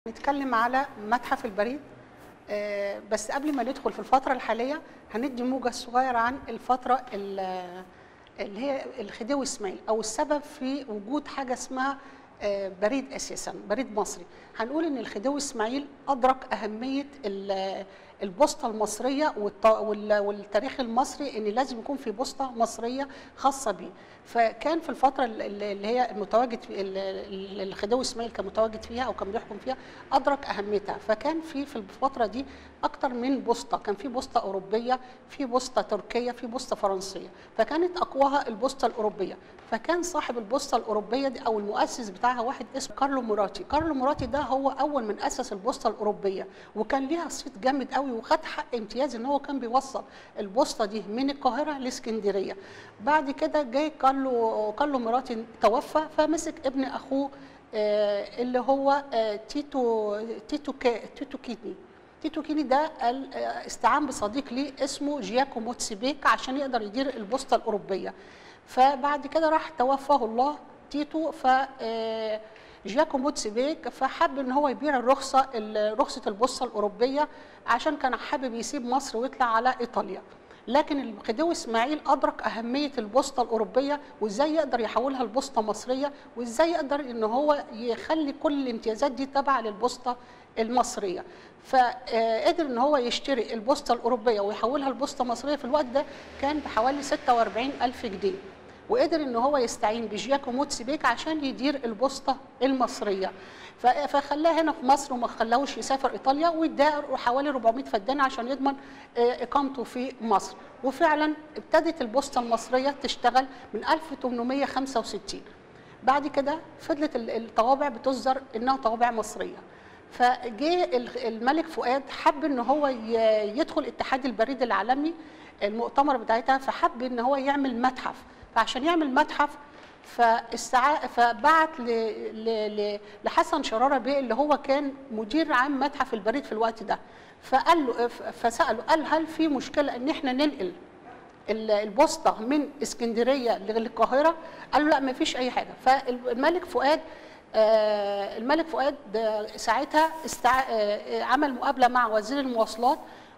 نتكلم على متحف البريد آه، بس قبل ما ندخل في الفترة الحالية هندي موجة صغيرة عن الفترة ال- اللي هي الخديوي اسماعيل أو السبب في وجود حاجة اسمها آه، بريد أساسا بريد مصري هنقول إن الخديوي اسماعيل أدرك أهمية ال- البوسطة المصرية والط- وال- والتاريخ المصري إن لازم يكون في بوسطة مصرية خاصة بيه فكان في الفترة ال- ال- اللي هي المتواجد في ال- ال- الخديوي اسماعيل كان متواجد فيها أو كان بيحكم فيها أدرك أهميتها فكان في في الفترة دي أكتر من بوسطة كان في بوسطة أوروبية في بوسطة تركية في بوسطة فرنسية فكانت أقواها البوسطة الأوروبية فكان صاحب البوسطة الأوروبية دي أو المؤسس بتاعها واحد اسمه كارلو موراتي كارلو موراتي ده هو أول من أسس البوسطة الأوروبية وكان ليها صيت جامد قوي وخد حق امتياز إن هو كان بيوصل البوسطة دي من القاهرة لإسكندرية بعد كده جاي كارلو كارلو موراتي توفى فمسك ابن أخوه آه، اللي هو آه، تيتو تيتو كا- تيتو كيدني تيتو كيني ده قال آه، استعان بصديق ليه اسمه جياكو موتسيبيك عشان يقدر يدير البوسطه الاوروبيه فبعد كده راح توفاه الله تيتو ف آه، جياكو موتسيبيك فحب ان هو يبيع الرخصه ال- رخصه البوسطه الاوروبيه عشان كان حابب يسيب مصر ويطلع على ايطاليا لكن الخديوي اسماعيل ادرك اهميه البوسطه الاوروبيه وازاي يقدر يحولها لبوسطه مصريه وازاي يقدر ان هو يخلي كل الامتيازات دي تابعه للبوسطه المصريه فقدر ان هو يشتري البوسطه الاوروبيه ويحولها لبوسطه مصريه في الوقت ده كان بحوالي 46 الف جنيه وقدر ان هو يستعين بجياكو موتسيبيك عشان يدير البوسطه المصريه ف- فخلاه هنا في مصر وما خلاهوش يسافر ايطاليا واداه حوالي 400 فدان عشان يضمن آه، اقامته في مصر وفعلا ابتدت البوسطه المصريه تشتغل من 1865 بعد كده فضلت ال- الطوابع بتصدر انها طوابع مصريه فجه ال- الملك فؤاد حب ان هو ي- يدخل اتحاد البريد العالمي المؤتمر بتاعتها فحب ان هو يعمل متحف فعشان يعمل متحف فاستع... فبعت ل... ل... ل... لحسن شراره بيه اللي هو كان مدير عام متحف البريد في الوقت ده فقال له ف- فساله قال هل في مشكله ان احنا ننقل ال- البوسطه من اسكندريه للقاهره قال له لا ما فيش اي حاجه فالملك فؤاد آه، الملك فؤاد آه، ساعتها استع... آه، عمل مقابله مع وزير المواصلات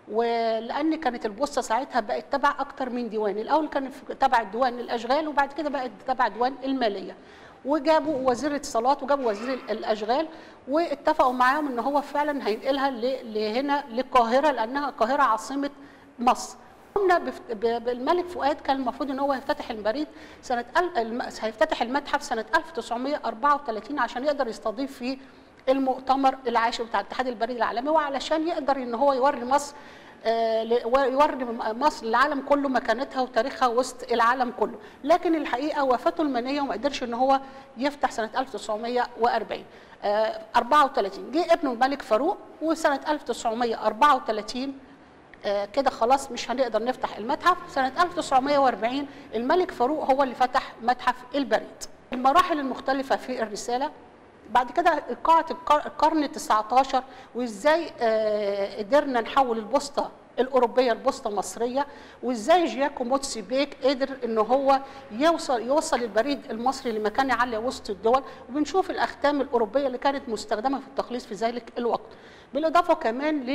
ولان كانت البوسطه ساعتها بقت تبع اكتر من ديوان الاول كانت في- تبع ديوان الاشغال وبعد كده بقت تبع ديوان الماليه وجابوا وزير الاتصالات وجابوا وزير ال- الاشغال واتفقوا معاهم ان هو فعلا هينقلها ل- لهنا للقاهره لانها القاهره عاصمه مصر قمنا بفت- ب- بالملك فؤاد كان المفروض ان هو يفتتح البريد سنه ال- الم- هيفتتح المتحف سنه 1934 عشان يقدر يستضيف فيه المؤتمر العاشر بتاع اتحاد البريد العالمي وعلشان يقدر ان هو يوري مصر آه، ل- ويوري مصر للعالم كله مكانتها وتاريخها وسط العالم كله لكن الحقيقه وفاته المنيه وما قدرش ان هو يفتح سنه 1940 آه، 34 جه ابنه الملك فاروق وسنه 1934 آه، كده خلاص مش هنقدر نفتح المتحف سنة 1940 الملك فاروق هو اللي فتح متحف البريد المراحل المختلفة في الرسالة بعد كده قاعة القر- القرن ال 19 وازاي آه، قدرنا نحول البوسطة الأوروبية لبوسطة مصرية وازاي جياكو موتسي بيك قدر ان هو يوصل يوصل البريد المصري لمكانة عالية وسط الدول وبنشوف الأختام الأوروبية اللي كانت مستخدمة في التخليص في ذلك الوقت بالإضافة كمان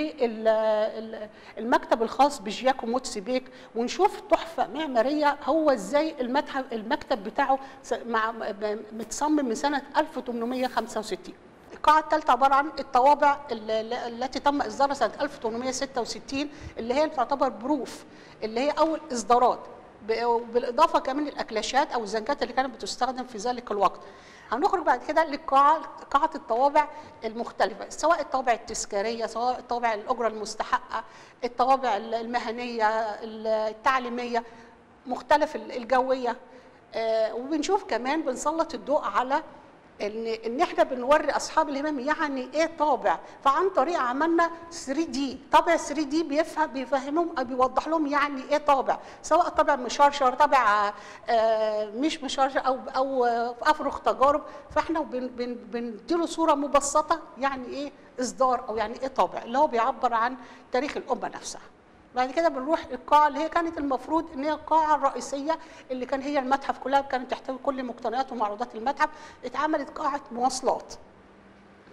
للمكتب الخاص بجياكو موتسي بيك ونشوف تحفة معمارية هو ازاي المتحف المكتب بتاعه س- مع م- متصمم من سنة 1865 القاعة الثالثة عبارة عن الطوابع ال- ال- التي تم إصدارها سنة 1866 اللي هي تعتبر بروف اللي هي أول إصدارات ب- بالإضافة كمان الأكلاشات أو الزنكات اللي كانت بتستخدم في ذلك الوقت هنخرج بعد كده للقاعة قاعة الطوابع المختلفة سواء الطوابع التذكارية سواء الطوابع الأجرة المستحقة الطوابع المهنية التعليمية مختلف الجوية آه، وبنشوف كمان بنسلط الضوء على ان ان احنا بنوري اصحاب الهمم يعني ايه طابع فعن طريق عملنا 3 دي طابع 3 دي بيفهم بيفهمهم او بيوضح لهم يعني ايه طابع سواء طابع مشرشر طابع آه، مش مشرشر او او آه، افرغ تجارب فاحنا بن- بن- بنديله صوره مبسطه يعني ايه اصدار او يعني ايه طابع اللي هو بيعبر عن تاريخ الامه نفسها بعد كده بنروح القاعة اللي هي كانت المفروض ان هي القاعة الرئيسية اللي كان هي المتحف كلها كانت تحتوي كل مقتنيات ومعروضات المتحف اتعملت قاعة مواصلات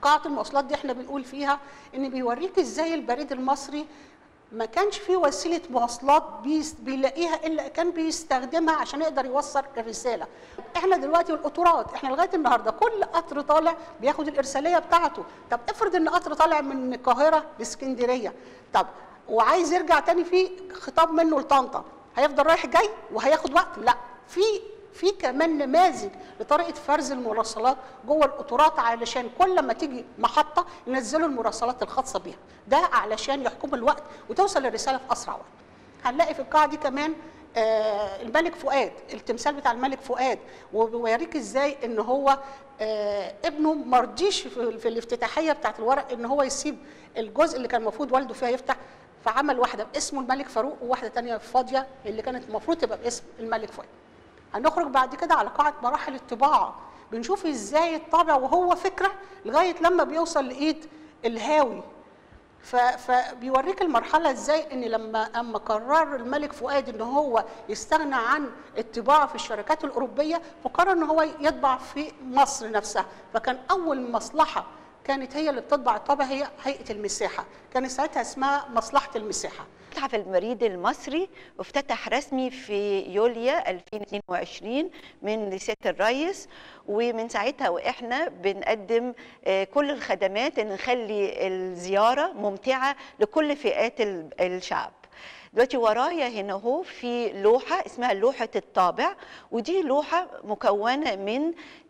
قاعه المواصلات دي احنا بنقول فيها ان بيوريك ازاي البريد المصري ما كانش فيه وسيله مواصلات بيس بيلاقيها الا كان بيستخدمها عشان يقدر يوصل الرساله احنا دلوقتي القطارات احنا لغايه النهارده كل قطر طالع بياخد الارساليه بتاعته طب افرض ان قطر طالع من القاهره لاسكندريه طب وعايز يرجع تاني في خطاب منه لطنطا هيفضل رايح جاي وهياخد وقت لا في في كمان نماذج لطريقه فرز المراسلات جوه القطارات علشان كل ما تيجي محطه ينزلوا المراسلات الخاصه بيها ده علشان يحكموا الوقت وتوصل الرساله في اسرع وقت هنلاقي في القاعه دي كمان آه الملك فؤاد التمثال بتاع الملك فؤاد وبيوريك ازاي ان هو آه ابنه مرضيش في, في الافتتاحيه بتاعت الورق ان هو يسيب الجزء اللي كان المفروض والده فيها يفتح فعمل واحده باسمه الملك فاروق وواحده تانية فاضيه اللي كانت المفروض تبقى باسم الملك فؤاد هنخرج بعد كده على قاعه مراحل الطباعه بنشوف ازاي الطابع وهو فكره لغايه لما بيوصل لايد الهاوي فبيوريك المرحله ازاي ان لما اما قرر الملك فؤاد ان هو يستغنى عن الطباعه في الشركات الاوروبيه فقرر ان هو يطبع في مصر نفسها فكان اول مصلحه كانت هي اللي بتطبع الطابع هي هيئه المساحه كان ساعتها اسمها مصلحه المساحه متحف البريد المصري افتتح رسمي في يوليو 2022 من سياده الرئيس ومن ساعتها واحنا بنقدم كل الخدمات ان نخلي الزياره ممتعه لكل فئات الشعب دلوقتي ورايا هنا اهو في لوحه اسمها لوحه الطابع ودي لوحه مكونه من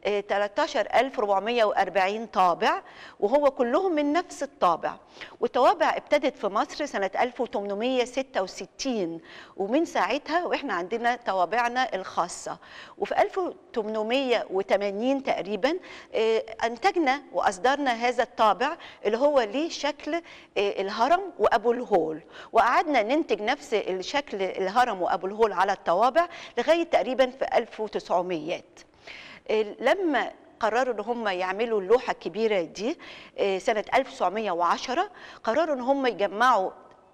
13440 طابع وهو كلهم من نفس الطابع والطوابع ابتدت في مصر سنة 1866 ومن ساعتها واحنا عندنا طوابعنا الخاصة وفي 1880 تقريبا انتجنا واصدرنا هذا الطابع اللي هو ليه شكل الهرم وابو الهول وقعدنا ننتج نفس الشكل الهرم وابو الهول على الطوابع لغايه تقريبا في 1900 لما قرروا ان هم يعملوا اللوحه الكبيره دي سنه 1910 قرروا ان هم يجمعوا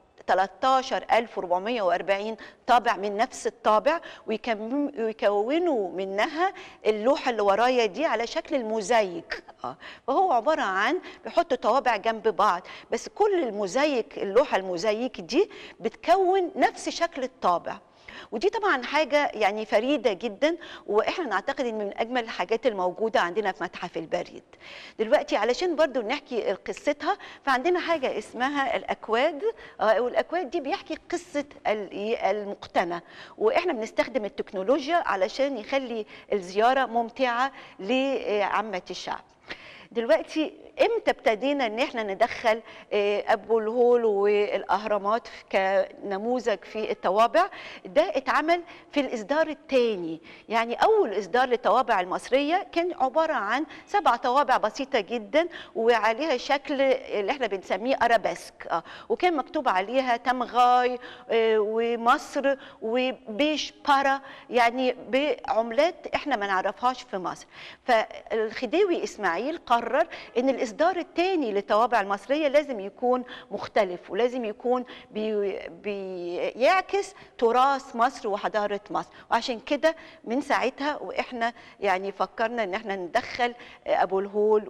13440 طابع من نفس الطابع ويكونوا منها اللوحه اللي ورايا دي على شكل الموزايك فهو عباره عن بيحطوا طوابع جنب بعض بس كل الموزايك اللوحه الموزايك دي بتكون نفس شكل الطابع ودي طبعا حاجه يعني فريده جدا واحنا نعتقد ان من اجمل الحاجات الموجوده عندنا في متحف البريد دلوقتي علشان برضو نحكي قصتها فعندنا حاجه اسمها الاكواد والاكواد دي بيحكي قصه المقتنى واحنا بنستخدم التكنولوجيا علشان يخلي الزياره ممتعه لعامه الشعب دلوقتي امتى ابتدينا ان احنا ندخل ابو الهول والاهرامات كنموذج في الطوابع ده اتعمل في الاصدار الثاني يعني اول اصدار للطوابع المصريه كان عباره عن سبع طوابع بسيطه جدا وعليها شكل اللي احنا بنسميه ارابيسك وكان مكتوب عليها تمغاي ومصر وبيش بارا يعني بعملات احنا ما نعرفهاش في مصر فالخديوي اسماعيل قرر ان الاصدار الثاني للطوابع المصريه لازم يكون مختلف ولازم يكون بي بيعكس تراث مصر وحضاره مصر وعشان كده من ساعتها واحنا يعني فكرنا ان احنا ندخل ابو الهول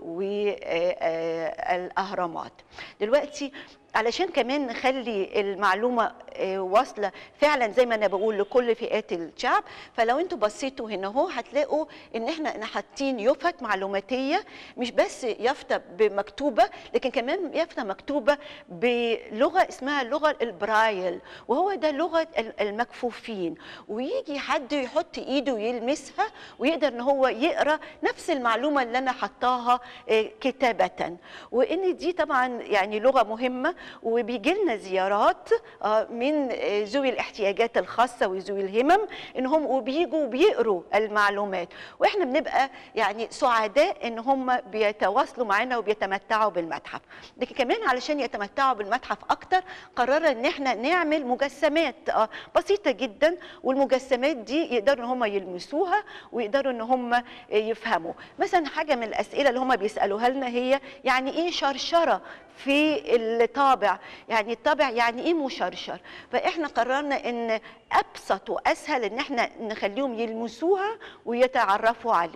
والاهرامات دلوقتي علشان كمان نخلي المعلومه واصله فعلا زي ما انا بقول لكل فئات الشعب فلو انتوا بصيتوا هنا اهو هتلاقوا ان احنا حاطين يفط معلوماتيه مش بس يافطه بمكتوبه لكن كمان يافطه مكتوبه بلغه اسمها لغه البرايل وهو ده لغه المكفوفين ويجي حد يحط ايده يلمسها ويقدر ان هو يقرا نفس المعلومه اللي انا حطاها كتابه وان دي طبعا يعني لغه مهمه وبيجي لنا زيارات من ذوي الاحتياجات الخاصه وذوي الهمم انهم وبيجوا بيقروا المعلومات واحنا بنبقى يعني سعداء ان هم بيتواصلوا معانا وبيتمتعوا بالمتحف لكن كمان علشان يتمتعوا بالمتحف اكتر قررنا ان احنا نعمل مجسمات بسيطه جدا والمجسمات دي يقدروا ان هم يلمسوها ويقدروا ان هم يفهموا مثلا حاجه من الاسئله اللي هم بيسالوها لنا هي يعني ايه شرشره في الطابع يعني الطابع يعني ايه مشرشر فاحنا قررنا ان ابسط واسهل ان احنا نخليهم يلمسوها ويتعرفوا عليها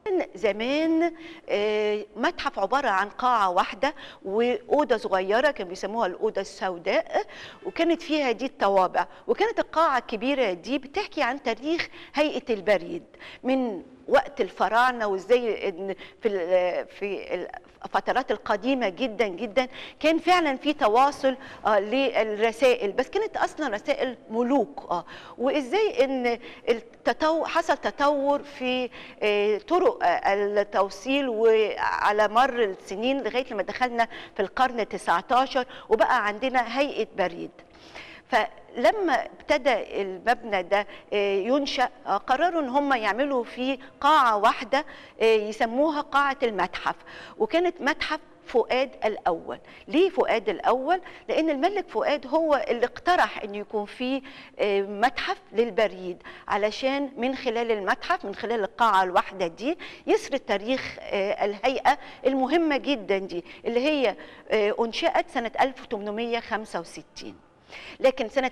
كان زمان آه، متحف عبارة عن قاعة واحدة وأوضة صغيرة كانوا بيسموها الأوضة السوداء وكانت فيها دي الطوابع وكانت القاعة الكبيرة دي بتحكي عن تاريخ هيئة البريد من وقت الفراعنة وازاي إن في ال- في الفترات القديمة جدا جدا كان فعلا في تواصل آه، للرسائل بس كانت اصلا رسائل ملوك اه وازاي ان التطور حصل تطور في آه، طرق آه، التوصيل وعلى مر السنين لغايه لما دخلنا في القرن ال19 وبقى عندنا هيئه بريد فلما ابتدى المبنى ده آه، ينشا آه، قرروا ان هم يعملوا فيه قاعه واحده آه، يسموها قاعه المتحف وكانت متحف فؤاد الاول ليه فؤاد الاول لان الملك فؤاد هو اللي اقترح ان يكون في آه، متحف للبريد علشان من خلال المتحف من خلال القاعه الواحده دي يسرد تاريخ آه، الهيئه المهمه جدا دي اللي هي آه، انشئت سنه 1865 لكن سنة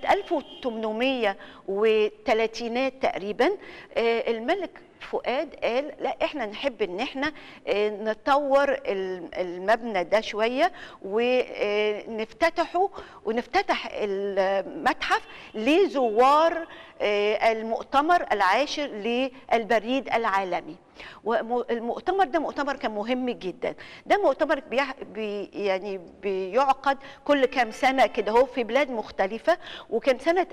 1830 تقريبا آه، الملك فؤاد قال لا احنا نحب ان احنا آه، نطور ال- المبنى ده شويه ونفتتحه ونفتتح المتحف لزوار آه، المؤتمر العاشر للبريد العالمي والمؤتمر ده مؤتمر كان مهم جدا ده مؤتمر بيح... بي يعني بيعقد كل كام سنه كده هو في بلاد مختلفه وكان سنه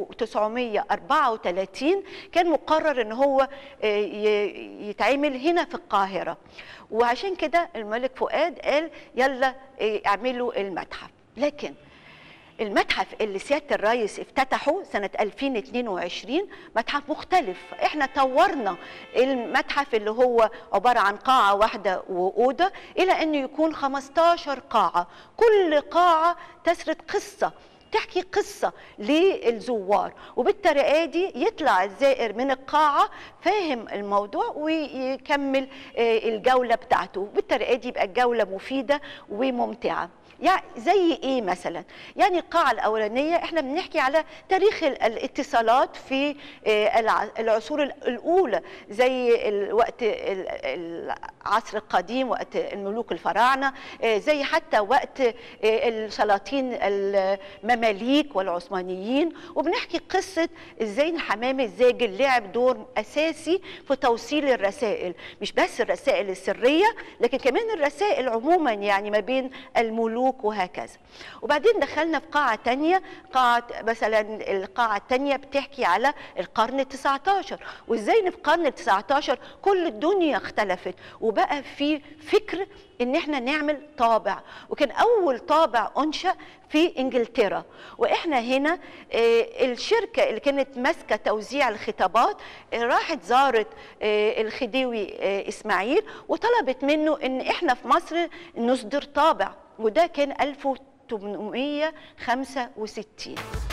1934 كان مقرر ان هو آه، ي- يتعمل هنا في القاهره وعشان كده الملك فؤاد قال يلا آه، اعملوا المتحف لكن المتحف اللي سياده الرئيس افتتحه سنه 2022 متحف مختلف احنا طورنا المتحف اللي هو عباره عن قاعه واحده واوضه الى انه يكون 15 قاعه كل قاعه تسرد قصه تحكي قصة للزوار وبالطريقة دي يطلع الزائر من القاعة فاهم الموضوع ويكمل آه، الجولة بتاعته وبالطريقة دي يبقى الجولة مفيدة وممتعة يعني زي ايه مثلا يعني القاعه الاولانيه احنا بنحكي على تاريخ ال- الاتصالات في آه، الع- العصور ال- الاولى زي ال- وقت ال- العصر القديم وقت الملوك الفراعنه آه، زي حتى وقت آه، السلاطين المماليك والعثمانيين وبنحكي قصه ازاي الحمام الزاجل لعب دور اساسي في توصيل الرسائل مش بس الرسائل السريه لكن كمان الرسائل عموما يعني ما بين الملوك وهكذا وبعدين دخلنا في قاعة تانية قاعة مثلا القاعة التانية بتحكي على القرن التسعة عشر وازاي إن في القرن التسعة عشر كل الدنيا اختلفت وبقى في فكر ان احنا نعمل طابع وكان اول طابع انشأ في انجلترا واحنا هنا آه، الشركه اللي كانت ماسكه توزيع الخطابات آه، راحت زارت آه، الخديوي آه، اسماعيل وطلبت منه ان احنا في مصر نصدر طابع وده كان 1865